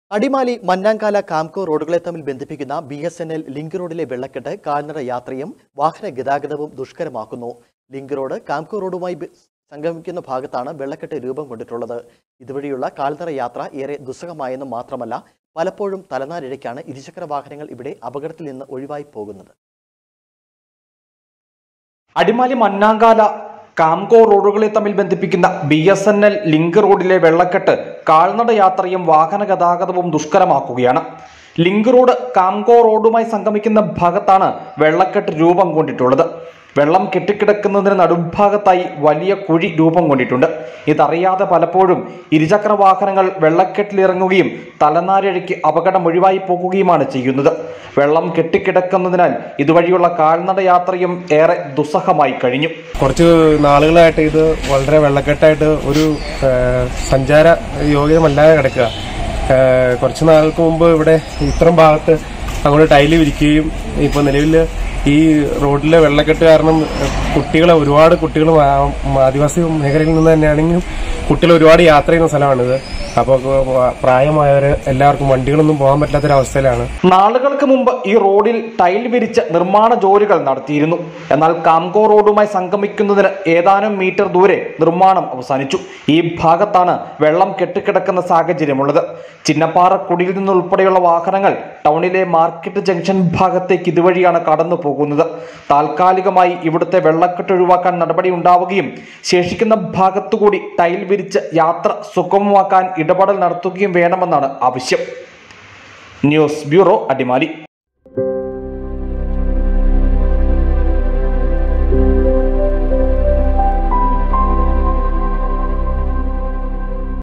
അടിമാലി മന്നാങ്കാല കാംകോ റോഡുകളെ തമ്മിൽ ബന്ധിപ്പിക്കുന്ന B S N L link റോഡിലെ വെള്ളക്കെട്ട് കാൽനട യാത്രയും വാഹന ഗതാഗതവും ദുഷ്കരമാക്കുന്നു ലിങ്ക് റോഡ് കാംകോ റോഡുമായി ബ- സംഗമിക്കുന്ന ഭാഗത്താണ് വെള്ളക്കെട്ട് രൂപം കൊണ്ടിട്ടുള്ളത് ഇതുവഴിയുള്ള കാൽനട യാത്ര ഏറെ ദുസ്സഹമായെന്ന് മാത്രമല്ല പലപ്പോഴും തലനാരിഴയ്ക്കാണ് ഇരുചക്ര വാഹനങ്ങൾ ഇവിടെ അപകടത്തിൽ നിന്ന് ഒഴിവായി പോകുന്നത് അടിമാലി മന്നാങ്കാല കാംകോ റോഡുകളെ തമ്മിൽ ബന്ധിപ്പിക്കുന്ന B S N L link റോഡിലെ വെള്ളക്കെട്ട് കാൽനട യാത്രയും വാഹന ഗതാഗതവും ദുഷ്കരമാക്കുകയാണ് ലിങ്ക് റോഡ് കാംകോ റോഡുമായി സംഗമിക്കുന്ന ഭാഗത്താണ് വെള്ളക്കെട്ട് രൂപം കൊണ്ടിട്ടുള്ളത് വെള്ളം കെട്ടിക്കിടക്കുന്നതിന് നടുഭാഗത്തായി വലിയ കുഴി രൂപം കൊണ്ടിട്ടുണ്ട് ഇതറിയാതെ പലപ്പോഴും ഇരുചക്ര വാഹനങ്ങൾ വെള്ളക്കെട്ടിലിറങ്ങുകയും തലനാരിഴയ്ക്ക് അപകടം ഒഴിവായി പോകുകയുമാണ് ചെയ്യുന്നത് വെള്ളം കെട്ടിക്കിടക്കുന്നതിനാൽ ഇതുവഴിയുള്ള കാൽനട യാത്രയും ഏറെ ദുസ്സഹമായി കഴിഞ്ഞു കുറച്ച് നാളുകളായിട്ട് ഇത് വളരെ വെള്ളക്കെട്ടായിട്ട് ഒരു ആ, സഞ്ചാര യോഗ്യമല്ലാതെ കിടക്കുക ആ, കുറച്ച് നാൾക്ക് മുമ്പ് ഇവിടെ ഇത്രയും ഭാഗത്ത് അങ്ങോട്ട് ടൈല് വിരിക്കുകയും ഇപ്പോൾ നിലവിൽ ഈ റോഡിലെ വെള്ളക്കെട്ട് കാരണം കുട്ടികളെ ഒരുപാട് കുട്ടികൾ ആദിവാസി മേഖലയിൽ നിന്ന് തന്നെയാണെങ്കിലും കുട്ടികൾ ഒരുപാട് യാത്ര ചെയ്യുന്ന സ്ഥലമാണിത് അപ്പോൾ പ്രായമായവർ എല്ലാവർക്കും വണ്ടികളൊന്നും പോകാൻ പറ്റാത്തൊരവസ്ഥയിലാണ് നാളുകൾക്ക് മുമ്പ് ഈ റോഡിൽ ടൈൽ വിരിച്ച് നിർമ്മാണ ജോലികൾ നടത്തിയിരുന്നു എന്നാൽ കാംകോ റോഡുമായി സംഗമിക്കുന്നതിന് ഏതാനും മീറ്റർ ദൂരെ നിർമ്മാണം അവസാനിച്ചു ഈ ഭാഗത്താണ് വെള്ളം കെട്ടിക്കിടക്കുന്ന സാഹചര്യമുള്ളത് ചിന്നപ്പാറ കുടിയിൽ നിന്നുൾപ്പെടെയുള്ള വാഹനങ്ങൾ ടൗണിലെ മാർക്കറ്റ് ജംഗ്ഷൻ ഭാഗത്തേക്ക് ഇതുവഴിയാണ് കടന്നു പോകുന്നത് താൽക്കാലികമായി ഇവിടുത്തെ വെള്ളക്കെട്ട് ഒഴിവാക്കാൻ നടപടി ഉണ്ടാവുകയും ശേഷിക്കുന്ന ഭാഗത്തുകൂടി ടൈൽ വിരിച്ച് യാത്ര സുഗമമാക്കാൻ ഇടപെടൽ നടത്തുകയും വേണമെന്നാണ് ആവശ്യം ന്യൂസ് ബ്യൂറോ അടിമാലി